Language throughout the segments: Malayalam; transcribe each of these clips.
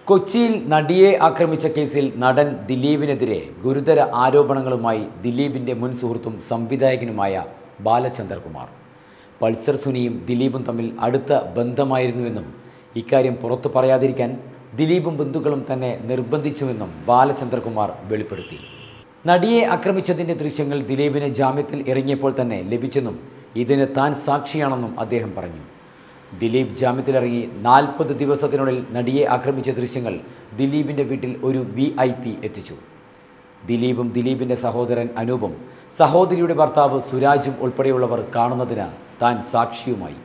കൊച്ചിയിൽ നടിയെ ആക്രമിച്ച കേസിൽ നടൻ ദിലീപിനെതിരെ ഗുരുതര ആരോപണങ്ങളുമായി ദിലീപിൻ്റെ മുൻ സുഹൃത്തും സംവിധായകനുമായ ബാലചന്ദർ കുമാർ പൾസർ സുനിയും ദിലീപും തമ്മിൽ അടുത്ത ബന്ധമായിരുന്നുവെന്നും ഇക്കാര്യം പുറത്തു പറയാതിരിക്കാൻ ദിലീപും ബന്ധുക്കളും തന്നെ നിർബന്ധിച്ചുവെന്നും ബാലചന്ദ്രകുമാർ വെളിപ്പെടുത്തി നടിയെ ആക്രമിച്ചതിൻ്റെ ദൃശ്യങ്ങൾ ദിലീപിന് ജാമ്യത്തിൽ ഇറങ്ങിയപ്പോൾ തന്നെ ലഭിച്ചെന്നും ഇതിന് താൻ സാക്ഷിയാണെന്നും അദ്ദേഹം പറഞ്ഞു ദിലീപ് ജാമ്യത്തിലിറങ്ങി നാൽപ്പത് ദിവസത്തിനുള്ളിൽ നടിയെ ആക്രമിച്ച ദൃശ്യങ്ങൾ ദിലീപിൻ്റെ വീട്ടിൽ ഒരു വി ഐ പി എത്തിച്ചു ദിലീപും ദിലീപിൻ്റെ സഹോദരൻ അനൂപും സഹോദരിയുടെ ഭർത്താവ് സുരാജും ഉൾപ്പെടെയുള്ളവർ കാണുന്നതിന് താൻ സാക്ഷിയുമായി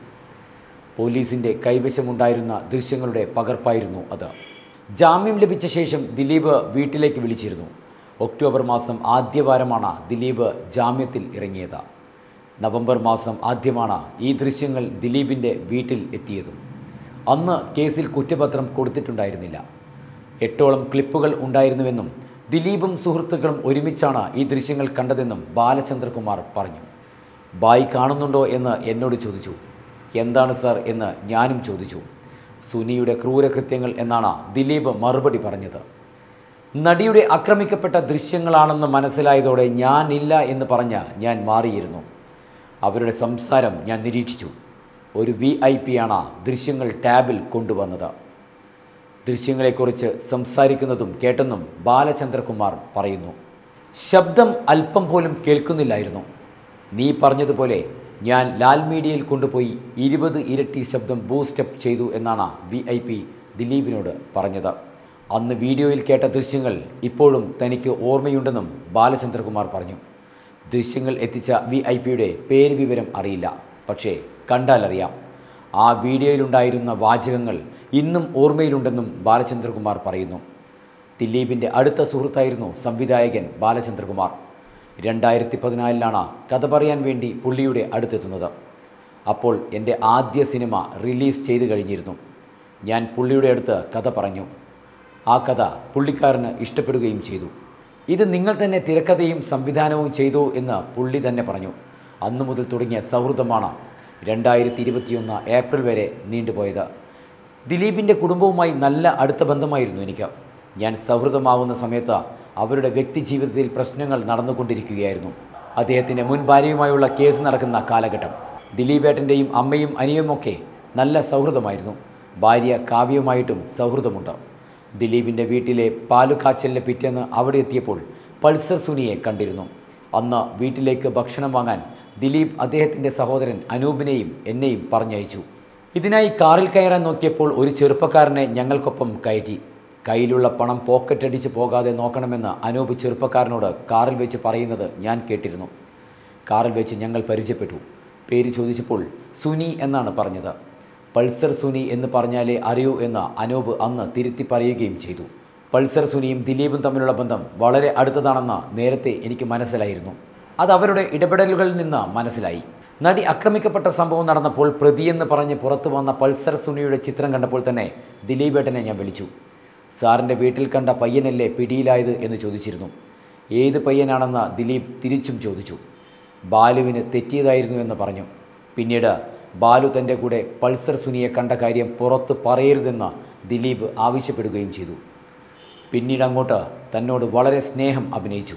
പോലീസിൻ്റെ കൈവശമുണ്ടായിരുന്ന ദൃശ്യങ്ങളുടെ പകർപ്പായിരുന്നു അത് ജാമ്യം ലഭിച്ച ശേഷം ദിലീപ് വീട്ടിലേക്ക് വിളിച്ചിരുന്നു ഒക്ടോബർ മാസം ആദ്യവാരമാണ് ദിലീപ് ജാമ്യത്തിൽ ഇറങ്ങിയത് നവംബർ മാസം ആദ്യമാണ് ഈ ദൃശ്യങ്ങൾ ദിലീപിൻ്റെ വീട്ടിൽ എത്തിയതും അന്ന് കേസിൽ കുറ്റപത്രം കൊടുത്തിട്ടുണ്ടായിരുന്നില്ല എട്ടോളം ക്ലിപ്പുകൾ ഉണ്ടായിരുന്നുവെന്നും ദിലീപും സുഹൃത്തുക്കളും ഒരുമിച്ചാണ് ഈ ദൃശ്യങ്ങൾ കണ്ടതെന്നും ബാലചന്ദ്രകുമാർ പറഞ്ഞു ബായി കാണുന്നുണ്ടോ എന്ന് എന്നോട് ചോദിച്ചു എന്താണ് സാർ എന്ന് ഞാനും ചോദിച്ചു സുനിയുടെ ക്രൂരകൃത്യങ്ങൾ എന്നാണ് ദിലീപ് മറുപടി പറഞ്ഞത് നടിയുടെ ആക്രമിക്കപ്പെട്ട ദൃശ്യങ്ങളാണെന്ന് മനസ്സിലായതോടെ ഞാനില്ല എന്ന് പറഞ്ഞ് ഞാൻ മാറിയിരുന്നു അവരുടെ സംസാരം ഞാൻ നിരീക്ഷിച്ചു ഒരു വി ഐ പി ആണ് ദൃശ്യങ്ങൾ ടാബിൽ കൊണ്ടുവന്നത് ദൃശ്യങ്ങളെക്കുറിച്ച് സംസാരിക്കുന്നതും കേട്ടെന്നും ബാലചന്ദ്രകുമാർ പറയുന്നു ശബ്ദം അല്പം പോലും കേൾക്കുന്നില്ലായിരുന്നു നീ പറഞ്ഞതുപോലെ ഞാൻ ലാൽ മീഡിയയിൽ കൊണ്ടുപോയി ഇരുപത് ഇരട്ടി ശബ്ദം ബൂസ്റ്റപ്പ് ചെയ്തു എന്നാണ് വി ഐ പി ദിലീപിനോട് പറഞ്ഞത് അന്ന് വീഡിയോയിൽ കേട്ട ദൃശ്യങ്ങൾ ഇപ്പോഴും തനിക്ക് ഓർമ്മയുണ്ടെന്നും ബാലചന്ദ്രകുമാർ പറഞ്ഞു ദൃശ്യങ്ങൾ എത്തിച്ച വി ഐ പിയുടെ പേര് വിവരം അറിയില്ല പക്ഷേ കണ്ടാലറിയാം ആ വീഡിയോയിലുണ്ടായിരുന്ന വാചകങ്ങൾ ഇന്നും ഓർമ്മയിലുണ്ടെന്നും ബാലചന്ദ്രകുമാർ പറയുന്നു ദിലീപിൻ്റെ അടുത്ത സുഹൃത്തായിരുന്നു സംവിധായകൻ ബാലചന്ദ്രകുമാർ രണ്ടായിരത്തി പതിനാലിലാണ് കഥ പറയാൻ വേണ്ടി പുള്ളിയുടെ അടുത്തെത്തുന്നത് അപ്പോൾ എൻ്റെ ആദ്യ സിനിമ റിലീസ് ചെയ്തു കഴിഞ്ഞിരുന്നു ഞാൻ പുള്ളിയുടെ അടുത്ത് കഥ പറഞ്ഞു ആ കഥ പുള്ളിക്കാരന് ഇഷ്ടപ്പെടുകയും ചെയ്തു ഇത് നിങ്ങൾ തന്നെ തിരക്കഥയും സംവിധാനവും ചെയ്തു എന്ന് പുള്ളി തന്നെ പറഞ്ഞു അന്നു മുതൽ തുടങ്ങിയ സൗഹൃദമാണ് രണ്ടായിരത്തി ഇരുപത്തിയൊന്ന് ഏപ്രിൽ വരെ നീണ്ടുപോയത് ദിലീപിൻ്റെ കുടുംബവുമായി നല്ല അടുത്ത ബന്ധമായിരുന്നു എനിക്ക് ഞാൻ സൗഹൃദമാവുന്ന സമയത്ത് അവരുടെ വ്യക്തി ജീവിതത്തിൽ പ്രശ്നങ്ങൾ നടന്നുകൊണ്ടിരിക്കുകയായിരുന്നു അദ്ദേഹത്തിൻ്റെ മുൻ ഭാര്യയുമായുള്ള കേസ് നടക്കുന്ന കാലഘട്ടം ദിലീപേട്ടൻ്റെയും അമ്മയും അനിയുമൊക്കെ നല്ല സൗഹൃദമായിരുന്നു ഭാര്യ കാവ്യവുമായിട്ടും സൗഹൃദമുണ്ട് ദിലീപിൻ്റെ വീട്ടിലെ പാലുകാച്ചലിന് പിറ്റേന്ന് അവിടെ എത്തിയപ്പോൾ പൾസർ സുനിയെ കണ്ടിരുന്നു അന്ന് വീട്ടിലേക്ക് ഭക്ഷണം വാങ്ങാൻ ദിലീപ് അദ്ദേഹത്തിൻ്റെ സഹോദരൻ അനൂപിനെയും എന്നെയും പറഞ്ഞയച്ചു ഇതിനായി കാറിൽ കയറാൻ നോക്കിയപ്പോൾ ഒരു ചെറുപ്പക്കാരനെ ഞങ്ങൾക്കൊപ്പം കയറ്റി കയ്യിലുള്ള പണം പോക്കറ്റടിച്ച് പോകാതെ നോക്കണമെന്ന് അനൂപ് ചെറുപ്പക്കാരനോട് കാറിൽ വെച്ച് പറയുന്നത് ഞാൻ കേട്ടിരുന്നു കാറിൽ വെച്ച് ഞങ്ങൾ പരിചയപ്പെട്ടു പേര് ചോദിച്ചപ്പോൾ സുനി എന്നാണ് പറഞ്ഞത് പൾസർ സുനി എന്ന് പറഞ്ഞാലേ അറിയൂ എന്ന് അനൂപ് അന്ന് തിരുത്തി പറയുകയും ചെയ്തു പൾസർ സുനിയും ദിലീപും തമ്മിലുള്ള ബന്ധം വളരെ അടുത്തതാണെന്ന് നേരത്തെ എനിക്ക് മനസ്സിലായിരുന്നു അത് അവരുടെ ഇടപെടലുകളിൽ നിന്ന് മനസ്സിലായി നടി ആക്രമിക്കപ്പെട്ട സംഭവം നടന്നപ്പോൾ പ്രതിയെന്ന് പറഞ്ഞ് പുറത്തു വന്ന പൾസർ സുനിയുടെ ചിത്രം കണ്ടപ്പോൾ തന്നെ ദിലീപേട്ടനെ ഞാൻ വിളിച്ചു സാറിൻ്റെ വീട്ടിൽ കണ്ട പയ്യനല്ലേ പിടിയിലായത് എന്ന് ചോദിച്ചിരുന്നു ഏത് പയ്യനാണെന്ന് ദിലീപ് തിരിച്ചും ചോദിച്ചു ബാലുവിന് തെറ്റിയതായിരുന്നു എന്ന് പറഞ്ഞു പിന്നീട് ബാലു തൻ്റെ കൂടെ പൾസർ സുനിയെ കണ്ട കാര്യം പുറത്ത് പറയരുതെന്ന് ദിലീപ് ആവശ്യപ്പെടുകയും ചെയ്തു പിന്നീട് അങ്ങോട്ട് തന്നോട് വളരെ സ്നേഹം അഭിനയിച്ചു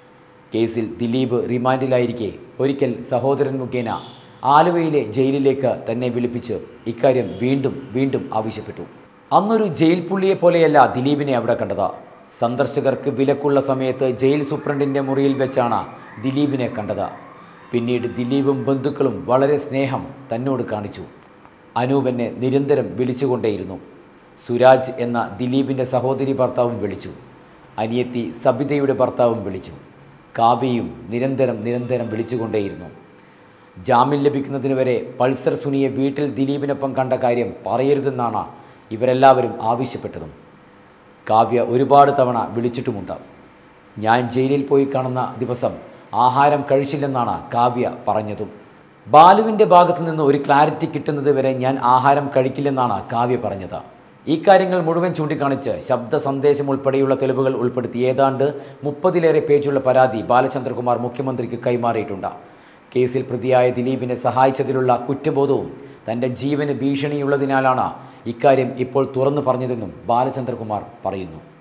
കേസിൽ ദിലീപ് റിമാൻഡിലായിരിക്കെ ഒരിക്കൽ സഹോദരൻ മുഖേന ആലുവയിലെ ജയിലിലേക്ക് തന്നെ വിളിപ്പിച്ച് ഇക്കാര്യം വീണ്ടും വീണ്ടും ആവശ്യപ്പെട്ടു അന്നൊരു ജയിൽ പുള്ളിയെ പോലെയല്ല ദിലീപിനെ അവിടെ കണ്ടത് സന്ദർശകർക്ക് വിലക്കുള്ള സമയത്ത് ജയിൽ സൂപ്രണ്ടിൻ്റെ മുറിയിൽ വെച്ചാണ് ദിലീപിനെ കണ്ടത് പിന്നീട് ദിലീപും ബന്ധുക്കളും വളരെ സ്നേഹം തന്നോട് കാണിച്ചു അനൂപെന്നെ നിരന്തരം വിളിച്ചുകൊണ്ടേയിരുന്നു സുരാജ് എന്ന ദിലീപിൻ്റെ സഹോദരി ഭർത്താവും വിളിച്ചു അനിയത്തി സബിതയുടെ ഭർത്താവും വിളിച്ചു കാവ്യയും നിരന്തരം നിരന്തരം വിളിച്ചുകൊണ്ടേയിരുന്നു ജാമ്യം ലഭിക്കുന്നതിന് വരെ പൾസർ സുനിയെ വീട്ടിൽ ദിലീപിനൊപ്പം കണ്ട കാര്യം പറയരുതെന്നാണ് ഇവരെല്ലാവരും ആവശ്യപ്പെട്ടതും കാവ്യ ഒരുപാട് തവണ വിളിച്ചിട്ടുമുണ്ട് ഞാൻ ജയിലിൽ പോയി കാണുന്ന ദിവസം ആഹാരം കഴിച്ചില്ലെന്നാണ് കാവ്യ പറഞ്ഞതും ബാലുവിൻ്റെ ഭാഗത്തു നിന്ന് ഒരു ക്ലാരിറ്റി കിട്ടുന്നത് വരെ ഞാൻ ആഹാരം കഴിക്കില്ലെന്നാണ് കാവ്യ പറഞ്ഞത് ഈ കാര്യങ്ങൾ മുഴുവൻ ചൂണ്ടിക്കാണിച്ച് ശബ്ദ സന്ദേശം ഉൾപ്പെടെയുള്ള തെളിവുകൾ ഉൾപ്പെടുത്തി ഏതാണ്ട് മുപ്പതിലേറെ പേജുള്ള പരാതി ബാലചന്ദ്രകുമാർ മുഖ്യമന്ത്രിക്ക് കൈമാറിയിട്ടുണ്ട് കേസിൽ പ്രതിയായ ദിലീപിനെ സഹായിച്ചതിലുള്ള കുറ്റബോധവും തൻ്റെ ജീവന് ഭീഷണിയുള്ളതിനാലാണ് ഇക്കാര്യം ഇപ്പോൾ തുറന്നു പറഞ്ഞതെന്നും ബാലചന്ദ്രകുമാർ പറയുന്നു